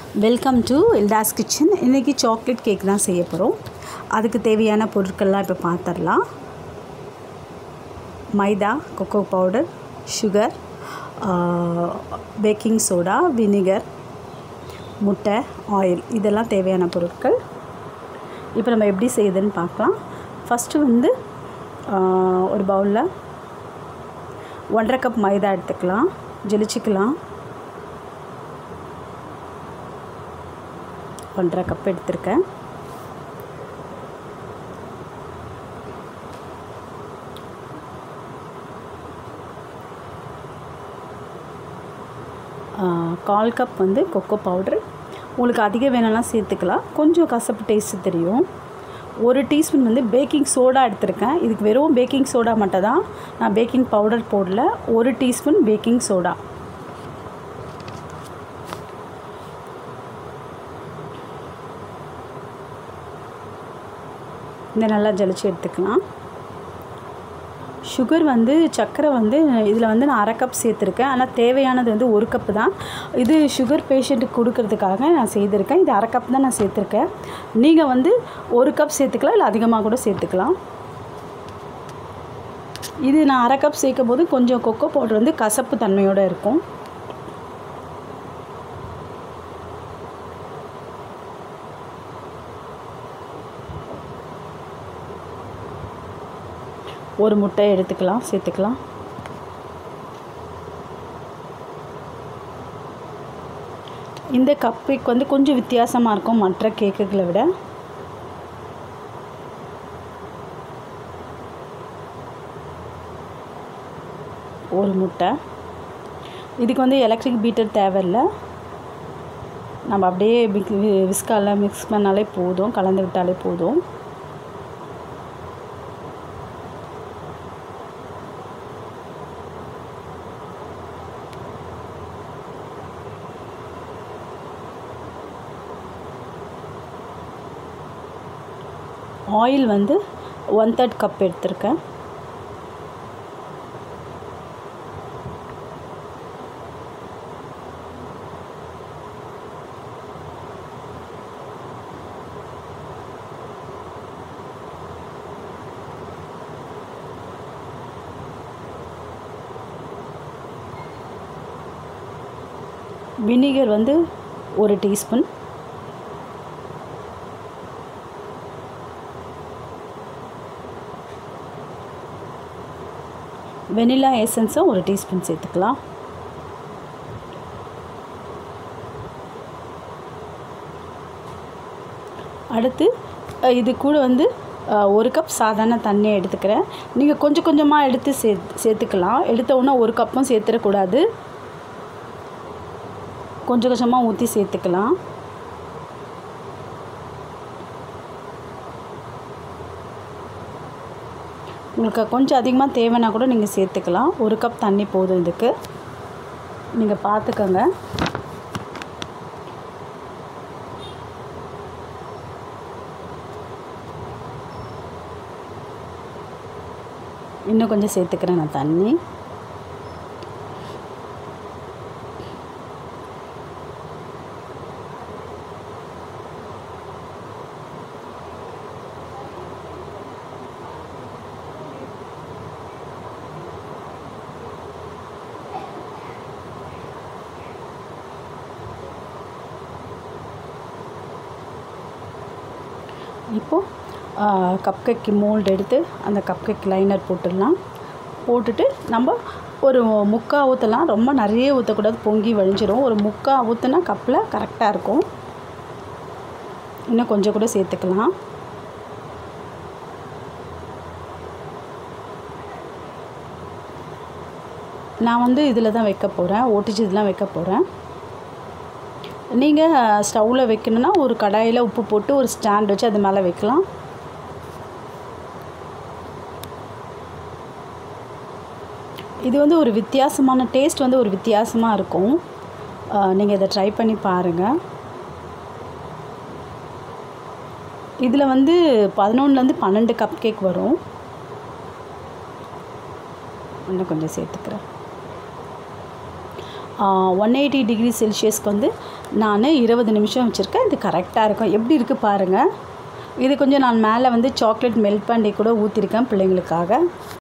welcome to Elda's kitchen இன்றைக்கி chocolate cake தான் செய்ய போகிறோம் அதுக்கு தேவையான பொருட்கள்லாம் இப்போ பார்த்துடலாம் maida cocoa powder sugar baking soda vinegar முட்டை ஆயில் இதெல்லாம் தேவையான பொருட்கள் இப்போ நம்ம எப்படி செய்யுதுன்னு பார்க்கலாம் ஃபஸ்ட்டு வந்து ஆஹ், ஒரு பவுலில் ஒன்றரை கப் மைதா எடுத்துக்கலாம் ஜெலிச்சிக்கலாம் ஒன்றரை கப் எடுத்திருக்கேன் ஆஹ், கால் கப் வந்து கொக்கோ பவுட்ரு உங்களுக்கு அதிகம் வேணும்னா சேர்த்துக்கலாம் கொஞ்சம் கசப்பு டேஸ்ட்டு தெரியும் ஒரு டீஸ்பூன் வந்து பேக்கிங் சோடா எடுத்திருக்கேன் இதுக்கு வெறும் பேக்கிங் சோடா மட்டும் தான் நான் பேக்கிங் பவுடர் போடல ஒரு டீஸ்பூன் பேக்கிங் சோடா இந்த நல்லா ஜலிச்சு எடுத்துக்கலாம் சுகர் வந்து சர்க்கரை வந்து இதில் வந்து நான் அரை கப் சேர்த்துருக்கேன் ஆனால் தேவையானது வந்து ஒரு கப்பு தான் இது சுகர் பேஷண்ட்டுக்கு கொடுக்கறதுக்காக நான் செய்திருக்கேன் இது அரை கப் தான் நான் சேர்த்துருக்கேன் நீங்கள் வந்து ஒரு கப் சேர்த்துக்கலாம் இல்லை அதிகமாக கூட சேர்த்துக்கலாம் இது நான் அரை கப் சேர்க்கும் போது கொஞ்சம் கொக்கோ பவுடர் வந்து கசப்பு தன்மையோடு இருக்கும் ஒரு முட்டை எடுத்துக்கலாம் சேர்த்துக்கலாம் இந்த கப் கேக் வந்து கொஞ்சம் வித்தியாசமாக இருக்கும் மற்ற கேக்குகளை விட ஒரு முட்டை இதுக்கு வந்து எலக்ட்ரிக் பீட்டர் தேவையில்லை நம்ம அப்படியே விஸ்கால மிக்ஸ் பண்ணாலே போதும் கலந்து விட்டாலே போதும் ஆயில் வந்து ஒன் தேர்ட் கப் எடுத்திருக்கேன் வினிகர் வந்து ஒரு டீஸ்பூன் வெனிலா எசன்ஸும் ஒரு டீஸ்பூன் சேர்த்துக்கலாம் அடுத்து அஹ், இது கூட வந்து அஹ், ஒரு கப் சாதாரண தண்ணியை எடுத்துக்கிறேன் நீங்கள் கொஞ்சம் கொஞ்சமாக எடுத்து சே சேர்த்துக்கலாம் எடுத்த உடனே ஒரு கப்பும் சேர்த்துடக்கூடாது கொஞ்சம் கொஞ்சமாக ஊற்றி சேர்த்துக்கலாம் உங்களுக்கு கொஞ்சம் அதிகமாக தேவைன்னா கூட நீங்கள் சேர்த்துக்கலாம் ஒரு கப் தண்ணி போதும் இதுக்கு நீங்கள் பார்த்துக்கோங்க இன்னும் கொஞ்சம் சேர்த்துக்கிறேன் நான் தண்ணி இப்போது கப் கேக் மோல்டு எடுத்து அந்த கப் கேக் லைனர் போட்டுடலாம் போட்டுட்டு நம்ம ஒரு முக்கா ஊற்றலாம் ரொம்ப நிறைய ஊற்றக்கூடாது பொங்கி வழிஞ்சிரும் ஒரு முக்கா ஊற்றுனா கப்பில் கரெக்டாக இருக்கும் இன்னும் கொஞ்சம் கூட சேர்த்துக்கலாம் நான் வந்து இதில் தான் வைக்க போகிறேன் ஓடிஜி இதெல்லாம் வைக்க போகிறேன் நீங்கள் ஸ்டவ்வில் வைக்கணுன்னா ஒரு கடாயில் உப்பு போட்டு ஒரு ஸ்டாண்ட் வச்சு அது மேலே வைக்கலாம் இது வந்து ஒரு வித்தியாசமான டேஸ்ட் வந்து ஒரு வித்தியாசமாக இருக்கும் நீங்கள் இதை ட்ரை பண்ணி பாருங்கள் இதில் வந்து பதினொன்றுலேருந்து பன்னெண்டு கப் கேக் வரும் இன்னும் கொஞ்சம் சேர்த்துக்கிறேன் ஒன் எயிட்டி டிகிரி செல்சியஸ்க்கு வந்து நான் இருபது நிமிஷம் வச்சுருக்கேன் இது கரெக்டாக இருக்கும் எப்படி இருக்குது பாருங்கள் இது கொஞ்சம் நான் மேலே வந்து சாக்லேட் மெல்ட் பண்ணி கூட ஊற்றிருக்கேன் பிள்ளைங்களுக்காக